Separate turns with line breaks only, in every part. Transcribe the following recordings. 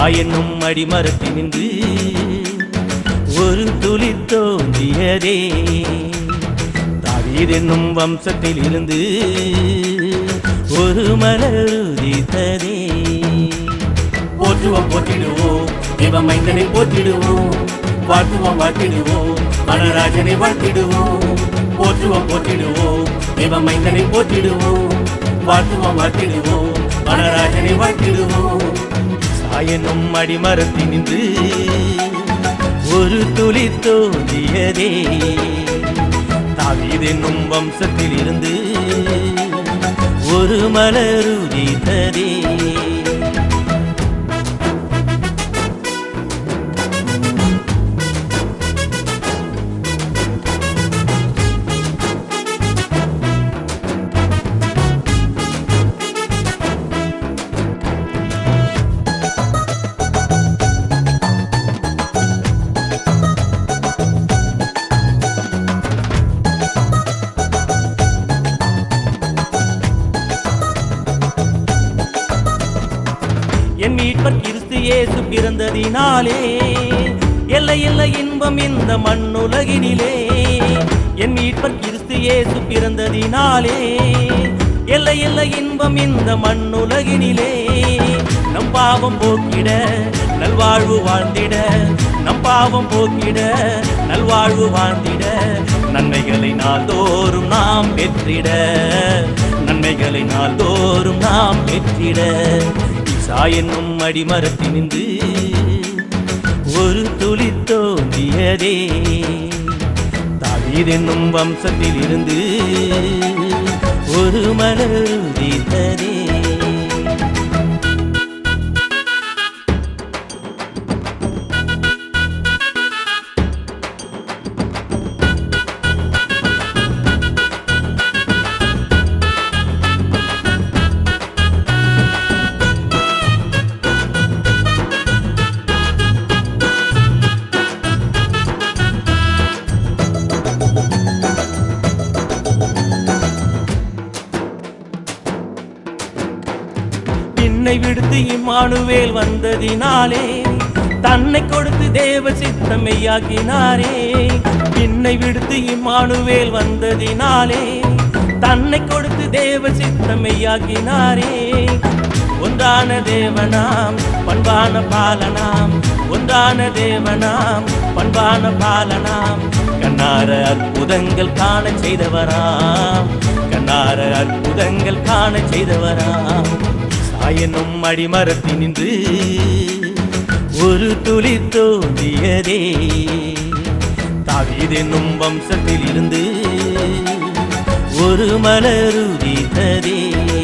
என்னும் அடிமரத்தினின்று ஒரு துளி தோன்றியதே தாவீது என்னும் வம்சத்தில் இருந்து ஒரு மலர் உதித்ததே
போற்றுவோம் போற்றிடுவோம் தேவமைந்தனை போற்றிடுவோம் வாழ்த்துவோம் வாழ்த்திடுவோம் மனராஜனை வாழ்த்திடுவோம் போற்றுவோம் போற்றிடுவோம் தேவமைந்தனை போற்றிடுவோம் வாழ்த்துவோம் வாழ்த்திடுவோம் மனராஜனை வாழ்த்திடுவோம்
சாயனும் அடிமரத்தினின்று ஒரு துளி தோன்றியதே தாவீது என்னும் வம்சத்தில் இருந்து ஒரு மலர் உதித்ததே என் மீட்பர் கிறிஸ்து இயேசு பிறந்ததினாலே எல்லை எல்லை இன்பம் இந்த மண்ணுலகினிலே என் மீட்பர் கிறிஸ்து இயேசு பிறந்ததினாலே எல்லை எல்லை இன்பம் இந்த மண்ணுலகினிலே நம் பாவம் போக்கிட நல்வாழ்வு வாழ்ந்திட நம் பாவம் போக்கிட நல்வாழ்வு வாழ்ந்திட நன்மைகளை நாள்தோறும் நாம் பெற்றிட நன்மைகளை நாள்தோறும் நாம் பெற்றிட ஈசா என்னும் அடிமரத்தினின்று ஒரு துளி தோன்றியதே தாவீது என்னும் வம்சத்தில் இருந்து ஒரு மலர் உதித்ததே பின்னை விடுத்து இம்மானுவேல் வந்ததினாலே தன்னை கொடுத்து தேவ சித்தமையாக்கினாரே பின்னை விடுத்து இம்மானுவேல் வந்ததினாலே தன்னை கொடுத்து தேவ சித்தமையாக்கினாரே ஒன்றான தேவனாம் பண்பான பாலனாம் ஒன்றான தேவனாம் பண்பான பாலனாம் கண்ணார அற்புதங்கள் காண செய்தவராம் கண்ணார அற்புதங்கள் காண செய்தவராம் சாயனும் அடிமரத்தினின்று ஒரு துளி தோன்றியதே தாவீது என்னும் வம்சத்தில் இருந்து ஒரு மலர் உதித்ததே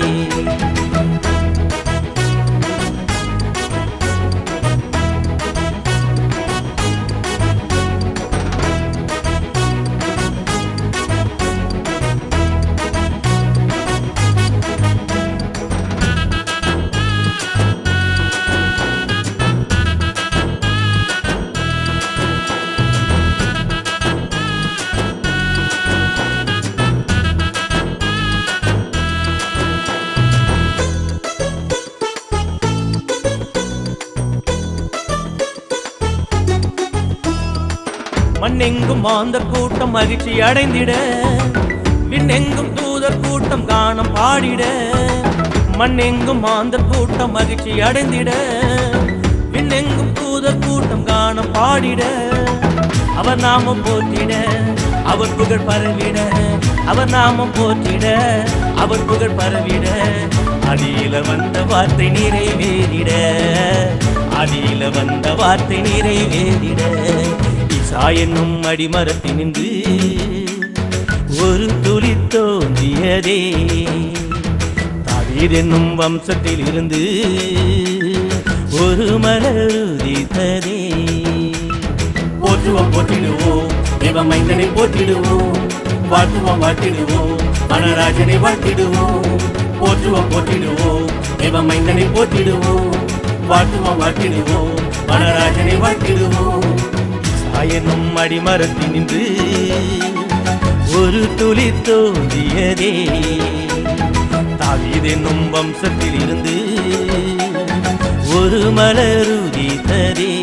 மண்ணெங்கும் மாந்தர் கூட்டம் மகிழ்ச்சி அடைந்திட விண்ணெங்கும் தூதர் கூட்டம் காணம் பாடிட மண்ணெங்கும் மாந்தர் கூட்டம் மகிழ்ச்சி அடைந்திட விண்ணெங்கும் தூதர் கூட்டம் காணம் பாடிட அவர் நாமம் போற்றிட அவர் புகழ் பரவிட அவர் நாமம் போற்றிட அவர் புகழ் பரவிட அடியில வந்த வார்த்தை நிறைவேறிட அடியில வந்த வார்த்தை நிறைவேறிட ஈசா என்னும் அடிமரத்தினின்று ஒரு துளி தோன்றியதே தாவீது என்னும் வம்சத்தில் இருந்து ஒரு மலர் உதித்ததே
போற்றுவோம் போற்றிடுவோம் தேவமைந்தனை போற்றிடுவோம் வாழ்த்துவோம் வாழ்த்திடுவோம் மனராஜனை வாழ்த்திடுவோம் போற்றுவோம் போற்றிடுவோம் தேவமைந்தனை போற்றிடுவோம் வாழ்த்துவோம் வாழ்த்திடுவோம் மனராஜனை வாழ்த்திடுவோம்
சாயனும் அடிமரத்தினின்று ஒரு துளி தோன்றியதே தாவீது என்னும் வம்சத்தில் இருந்து ஒரு மலருதித்ததே